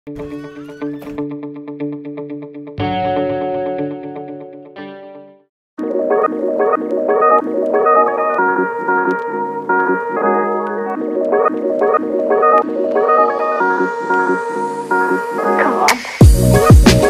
Come on.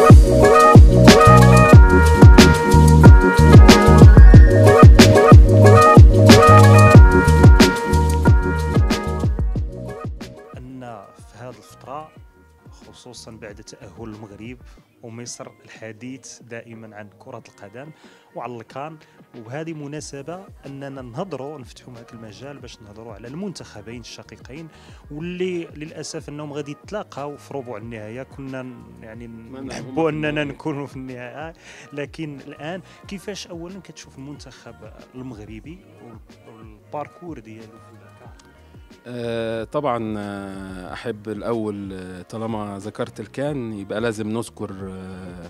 ان في هذه الفتره خصوصا بعد تاهل المغرب ومصر الحديث دائما عن كره القدم وعلى الكان وبهذه مناسبه اننا نهضروا نفتحوا هذا المجال باش نهضروا على المنتخبين الشقيقين واللي للاسف انهم غادي يتلاقاو في ربع النهايه كنا ن- يعني نحبوا اننا نكونوا في النهايه لكن الان كيفاش اولا كتشوف المنتخب المغربي وال- والباركور ديالو في الكان آه، طبعا آه، احب الاول آه، طالما ذكرت الكان يبقى لازم نذكر آه،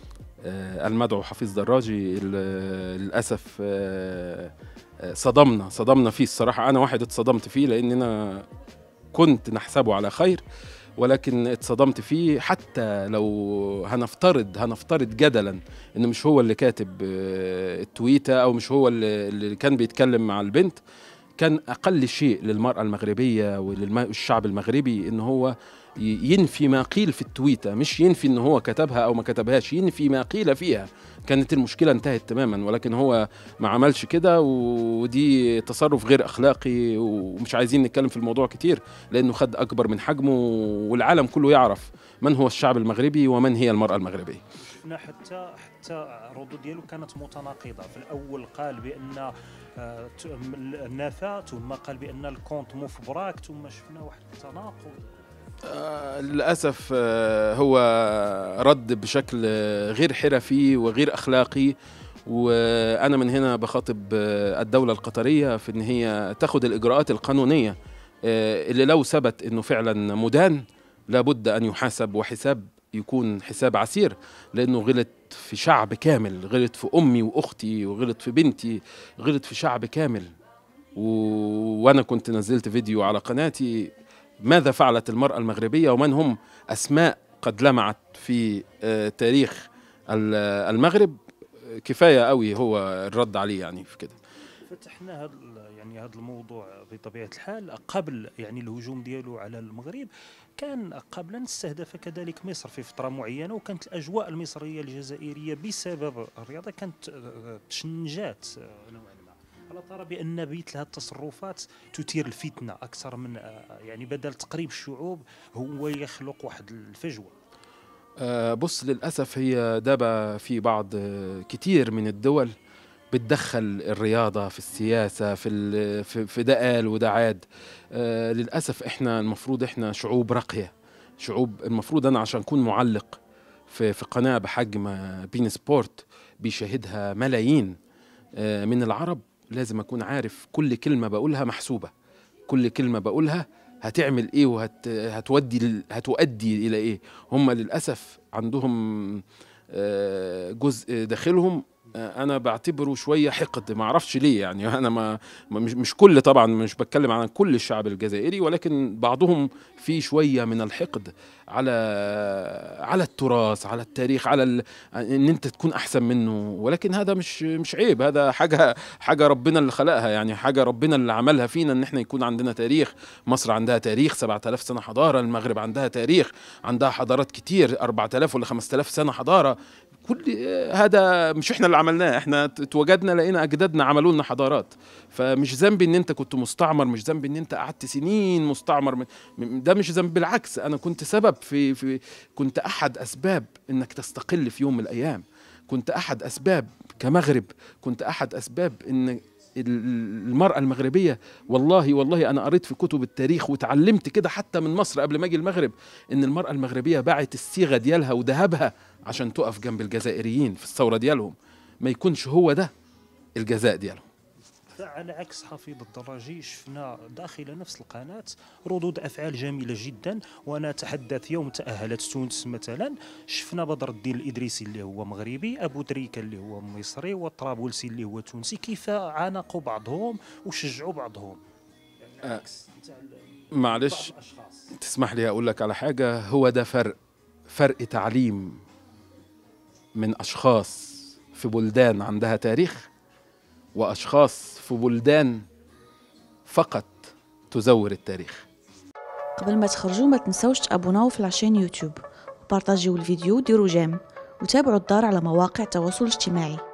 آه، المدعو حفيظ دراجي اللي للاسف آه، آه، صدمنا صدمنا فيه الصراحه انا واحد اتصدمت فيه لان انا كنت نحسبه على خير ولكن اتصدمت فيه حتى لو هنفترض هنفترض جدلا ان مش هو اللي كاتب آه، التويته او مش هو اللي اللي كان بيتكلم مع البنت كان اقل شيء للمراه المغربيه وللشعب المغربي ان هو ي- ينفي ما قيل في التويته مش ينفي ان هو كتبها او ما كتبهاش ينفي ما قيل فيها كانت المشكله انتهت تماما ولكن هو ما عملش كده ودي تصرف غير اخلاقي ومش عايزين نتكلم في الموضوع كتير لانه خد اكبر من حجمه والعالم كله يعرف من هو الشعب المغربي ومن هي المراه المغربيه شفنا حتى حتى الردود ديالو كانت متناقضه في الاول قال بان آه، ت- م- نفى ثم قال بان الكونت مو في براك ثم شفنا واحد التناقض آه، للأسف آه، هو رد بشكل آه، غير حرفي وغير أخلاقي وأنا من هنا بخاطب آه، الدولة القطرية في إن هي تاخد الإجراءات القانونية آه، اللي لو ثبت إنه فعلا مدان لابد أن يحاسب وحساب يكون حساب عسير لأنه غلط في شعب كامل غلط في أمي وأختي وغلط في بنتي غلط في شعب كامل و... وأنا كنت نزلت فيديو على قناتي ماذا فعلت المرأة المغربية ومن هم أسماء قد لمعت في آه، تاريخ ال- المغرب آه، كفاية قوي هو الرد عليه يعني في كده فتحنا هذا يعني هذا الموضوع بطبيعه الحال قبل يعني الهجوم ديالو على المغرب كان قبلا استهدف كذلك مصر في فتره معينه وكانت الاجواء المصريه الجزائريه بسبب الرياضه كانت آه، تشنجات آه، نوعا ما الا ترى بان مثل هذه التصرفات تثير الفتنه اكثر من آه، يعني بدل تقريب الشعوب هو يخلق واحد الفجوه آه، بص للأسف هي دابا في بعض آه، كتير من الدول بتدخل الرياضة في السياسة في ال- في في ده قال وده عاد آه، للأسف احنا المفروض احنا شعوب راقية شعوب المفروض أنا عشان أكون معلق في في قناة بحجم آه، بين سبورت بيشاهدها ملايين آه، من العرب لازم أكون عارف كل كلمة بقولها محسوبة كل كلمة بقولها هتعمل ايه وهت هتودي ل- هتؤدي الى ايه هم للاسف عندهم آه، جزء داخلهم آه، انا بعتبره شويه حقد ما اعرفش ليه يعني انا ما ما- مش مش كل طبعا مش بتكلم عن كل الشعب الجزائري ولكن بعضهم في شويه من الحقد على على التراث على التاريخ على ال... ان انت تكون احسن منه ولكن هذا مش مش عيب هذا حاجه حاجه ربنا اللي خلقها يعني حاجه ربنا اللي عملها فينا ان احنا يكون عندنا تاريخ مصر عندها تاريخ 7000 سنه حضاره المغرب عندها تاريخ عندها حضارات كتير 4000 ولا 5000 سنه حضاره كل هذا مش احنا اللي عملناه احنا ت- اتوجدنا لقينا اجدادنا عملوا لنا حضارات فمش ذنبي ان انت كنت مستعمر مش ذنبي ان انت قعدت سنين مستعمر من- م- ده مش ذنب بالعكس انا كنت سبب في في كنت احد اسباب انك تستقل في يوم من الايام كنت احد اسباب كمغرب كنت احد اسباب ان ال- المرأة المغربية والله والله أنا قريت في كتب التاريخ وتعلمت كده حتى من مصر قبل ما أجي المغرب إن المرأة المغربية باعت الصيغة ديالها وذهبها عشان تقف جنب الجزائريين في الثورة ديالهم ما يكونش هو ده الجزاء ديالهم على عكس حفيظ الدراجي شفنا داخل نفس القناة ردود أفعال جميلة جدا وأنا أتحدث يوم تأهلت تونس مثلا شفنا بدر الدين الإدريسي اللي هو مغربي أبو تريكة اللي هو مصري والطرابلسي اللي هو تونسي كيف عانقوا بعضهم وشجعوا بعضهم يعني آه. عكس نتاع ال- معلش تسمح لي اقول لك على حاجه هو ده فرق فرق تعليم من اشخاص في بلدان عندها تاريخ واشخاص في بلدان فقط تزور التاريخ قبل ما تخرجوا ما تنسوش تابوناو في العشان يوتيوب وبارطاجيو الفيديو ديروا جيم وتابعوا الدار على مواقع التواصل الاجتماعي